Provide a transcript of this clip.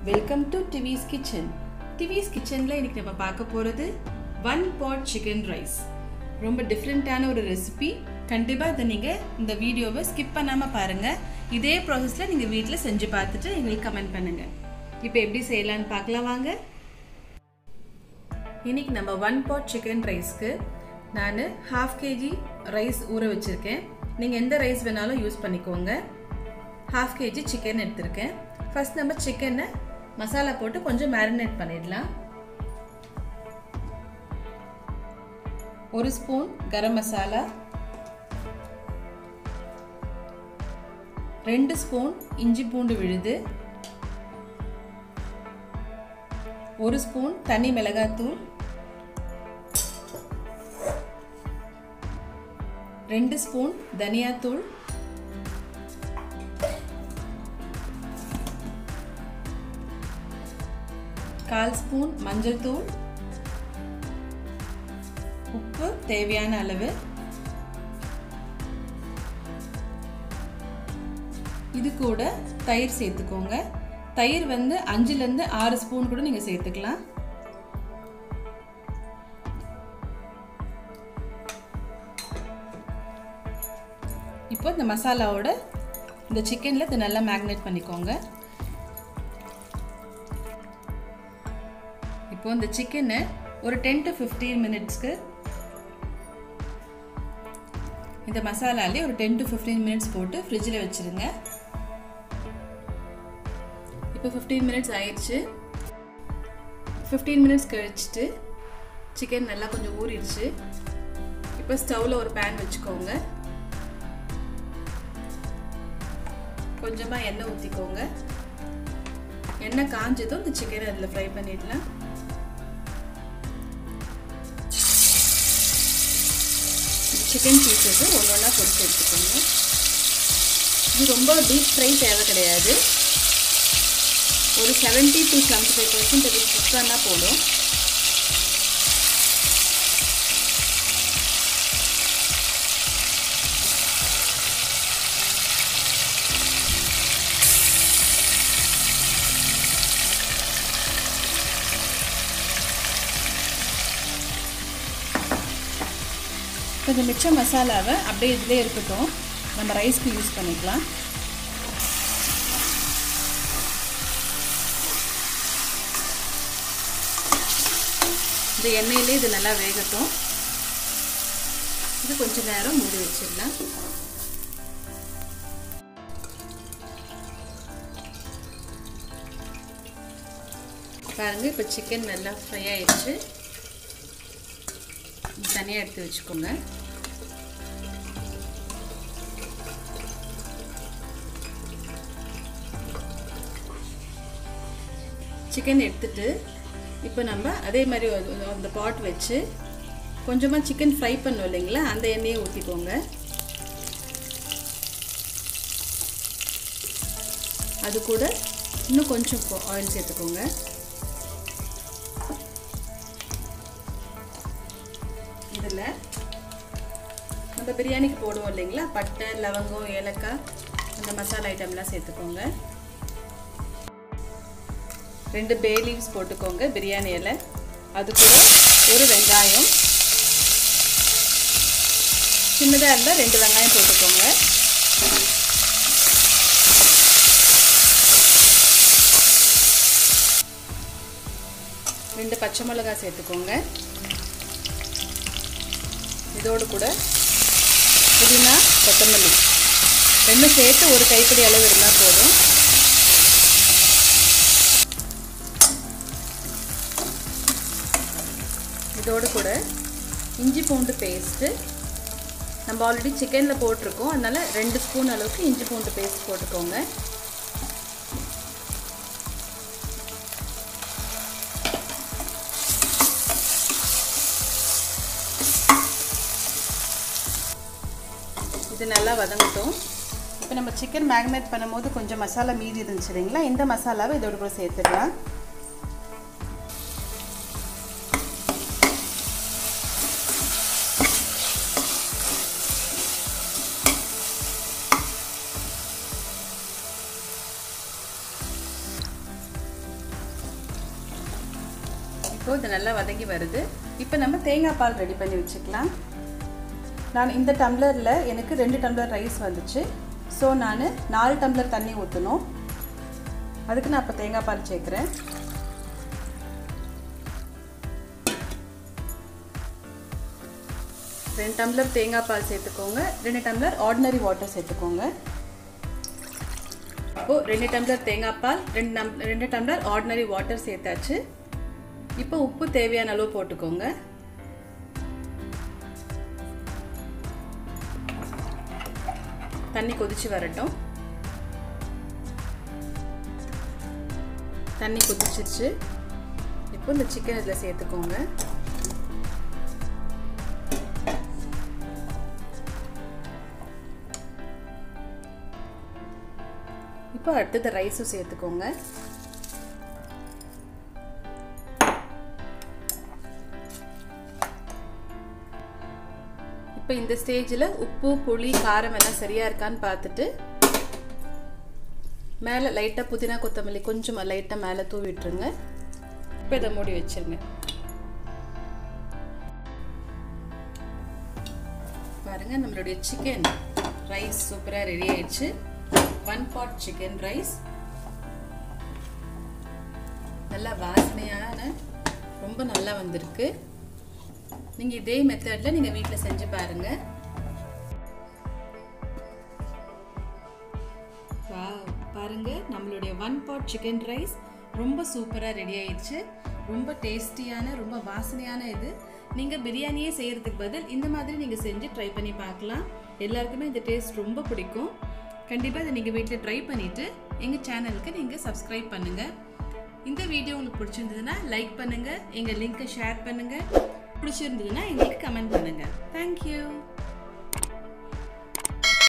welcome to TV's kitchen TV's கிச்சனில் இன்னைக்கு நம்ம பார்க்க போகிறது ஒன் பாட் சிக்கன் ரைஸ் ரொம்ப டிஃப்ரெண்ட்டான ஒரு ரெசிபி கண்டிப்பாக இதை நீங்கள் இந்த வீடியோவை ஸ்கிப் பண்ணாமல் பாருங்கள் இதே ப்ராசஸில் நீங்கள் வீட்டில் செஞ்சு பார்த்துட்டு எங்களுக்கு கமெண்ட் பண்ணுங்கள் இப்போ எப்படி செய்யலான்னு பார்க்கலாம் வாங்க இன்னைக்கு நம்ம ஒன் பாட் சிக்கன் ரைஸ்க்கு நான் ஹாஃப் கேஜி ரைஸ் ஊற வச்சுருக்கேன் நீங்கள் எந்த ரைஸ் வேணாலும் யூஸ் பண்ணிக்கோங்க ஹாஃப் கேஜி சிக்கன் எடுத்திருக்கேன் ஃபர்ஸ்ட் நம்ம சிக்கனை மசாலா போட்டு கொஞ்சம் மேரினேட் பண்ணிடலாம் ஒரு ஸ்பூன் கரம் மசாலா ரெண்டு ஸ்பூன் இஞ்சி பூண்டு விழுது ஒரு ஸ்பூன் தனி மிளகாத்தூள் ரெண்டு ஸ்பூன் தனியாத்தூள் கால் ஸ்பூன் மஞ்சள் தூள் உப்பு தேவையான அளவு இது கூட தயிர் சேர்த்துக்கோங்க தயிர் வந்து அஞ்சுலேருந்து ஆறு ஸ்பூன் கூட நீங்கள் சேர்த்துக்கலாம் இப்போ இந்த மசாலாவோட இந்த சிக்கனில் இதை நல்லா மேக்னேட் பண்ணிக்கோங்க இப்போ இந்த சிக்கனை ஒரு டென் டு ஃபிஃப்டீன் மினிட்ஸ்க்கு இந்த மசாலாலே ஒரு டென் டு ஃபிஃப்டீன் மினிட்ஸ் போட்டு ஃப்ரிட்ஜில் வச்சுருங்க இப்போ ஃபிஃப்டீன் மினிட்ஸ் ஆயிடுச்சு ஃபிஃப்டீன் மினிட்ஸ் கழிச்சிட்டு சிக்கன் நல்லா கொஞ்சம் ஊறிடுச்சு இப்போ ஸ்டவ்வில் ஒரு பேன் வச்சுக்கோங்க கொஞ்சமாக எண்ணெய் ஊற்றிக்கோங்க எண்ணெய் காஞ்சதும் இந்த சிக்கனை அதில் ஃப்ரை பண்ணிடலாம் சிக்கன் பீசஸ் ஒன்று ஒன்றா பொறிச்சு எடுத்துக்கோங்க இது ரொம்ப டீப் ஃப்ரை தேவை கிடையாது ஒரு seventy to seventy five percent இது குக் பண்ணால் போதும் கொஞ்சம் மிச்ச மசாலாவை அப்படியே இதிலே இருக்கட்டும் நம்ம ரைஸ்க்கு யூஸ் பண்ணிக்கலாம் இந்த எண்ணெயிலே இது நல்லா வேகட்டும் இது கொஞ்சம் நேரம் மூடி வச்சிடலாம் பாருங்கள் இப்போ சிக்கன் நல்லா ஃப்ரை ஆயிடுச்சு தனியாக எடுத்து வச்சுக்கோங்க சிக்கன் எடுத்துட்டு இப்போ நம்ம அதே மாதிரி அந்த பாட் வச்சு கொஞ்சமாக சிக்கன் ஃப்ரை பண்ணோம் இல்லைங்களா அந்த எண்ணெயை ஊற்றிக்கோங்க அது கூட இன்னும் கொஞ்சம் ஆயில் சேர்த்துக்கோங்க இதில் நம்ம பிரியாணிக்கு போடுவோம் இல்லைங்களா பட்டை லவங்கம் ஏலக்காய் அந்த மசாலா ஐட்டம்லாம் சேர்த்துக்கோங்க ரெண்டு பே லீவ்ஸ் போட்டுக்கோங்க பிரியாணி இலை அது கூட ஒரு வெங்காயம் சின்னதாக இருந்தால் ரெண்டு வெங்காயம் போட்டுக்கோங்க ரெண்டு பச்சை மிளகாய் சேர்த்துக்கோங்க இதோடு கூட புதினா கொத்தமல்லி ரெண்டும் சேர்த்து ஒரு கைப்பிடி அளவு இருந்தால் போதும் இதோடு கூட இஞ்சி பூண்டு பேஸ்ட்டு நம்ம ஆல்ரெடி சிக்கனில் போட்டிருக்கோம் அதனால் ரெண்டு ஸ்பூன் அளவுக்கு இஞ்சி பூண்டு பேஸ்ட் போட்டுக்கோங்க இது நல்லா வதங்கட்டும் இப்போ நம்ம சிக்கன் மேக்னேட் பண்ணும்போது கொஞ்சம் மசாலா மீதி இருந்துச்சு இல்லைங்களா இந்த மசாலாவை இதோட கூட சேர்த்துக்கலாம் இப்போ இது நல்லா வதங்கி வருது இப்போ நம்ம தேங்காய் பால் ரெடி பண்ணி வச்சுக்கலாம் நான் இந்த டம்ளரில் எனக்கு ரெண்டு டம்ளர் ரைஸ் வந்துச்சு ஸோ நான் நாலு டம்ளர் தண்ணி ஊற்றணும் அதுக்கு நான் இப்போ தேங்காய் பால் சேர்க்குறேன் ரெண்டு டம்ளர் தேங்காய் பால் சேர்த்துக்கோங்க ரெண்டு டம்ளர் ஆர்டினரி வாட்டர் சேர்த்துக்கோங்க இப்போது ரெண்டு டம்ளர் தேங்காய் பால் ரெண்டு நம் ரெண்டு டம்ளர் ஆர்டினரி வாட்டர் சேர்த்தாச்சு இப்போ உப்பு தேவையான அளவு போட்டுக்கோங்க தண்ணி கொதிச்சு வரட்டும் தண்ணி கொதிச்சிருச்சு இப்போ இந்த சிக்கன் இதில் சேர்த்துக்கோங்க இப்போ அடுத்தது ரைஸும் சேர்த்துக்கோங்க இப்போ இந்த ஸ்டேஜில் உப்பு புளி காரம் எல்லாம் சரியாக இருக்கான்னு பார்த்துட்டு மேலே லைட்டாக புதினா கொத்தமல்லி கொஞ்சம் லைட்டாக மேலே தூவி விட்டுருங்க இப்போ இதை மூடி வச்சிருங்க பாருங்கள் நம்மளுடைய சிக்கன் ரைஸ் சூப்பராக ரெடி ஆயிடுச்சு ஒன் பாட் சிக்கன் ரைஸ் நல்லா வாசனையான ரொம்ப நல்லா வந்திருக்கு நீங்கள் இதே மெத்தடில் நீங்கள் வீட்டில் செஞ்சு பாருங்கள் பாருங்க நம்மளுடைய ஒன் பாட் சிக்கன் ரைஸ் ரொம்ப சூப்பராக ரெடி ஆயிடுச்சு ரொம்ப டேஸ்டியான ரொம்ப வாசனையான இது நீங்கள் பிரியாணியே செய்கிறதுக்கு பதில் இந்த மாதிரி நீங்கள் செஞ்சு ட்ரை பண்ணி பார்க்கலாம் எல்லாருக்குமே இந்த டேஸ்ட் ரொம்ப பிடிக்கும் கண்டிப்பாக இதை நீங்கள் வீட்டில் ட்ரை பண்ணிவிட்டு எங்கள் சேனலுக்கு நீங்கள் சப்ஸ்கிரைப் பண்ணுங்கள் இந்த வீடியோ உங்களுக்கு பிடிச்சிருந்ததுன்னா லைக் பண்ணுங்கள் எங்கள் லிங்க்கை ஷேர் பண்ணுங்கள் பிடிச்சிருந்ததுன்னா எங்களுக்கு கமெண்ட் பண்ணுங்கள் தேங்க்யூ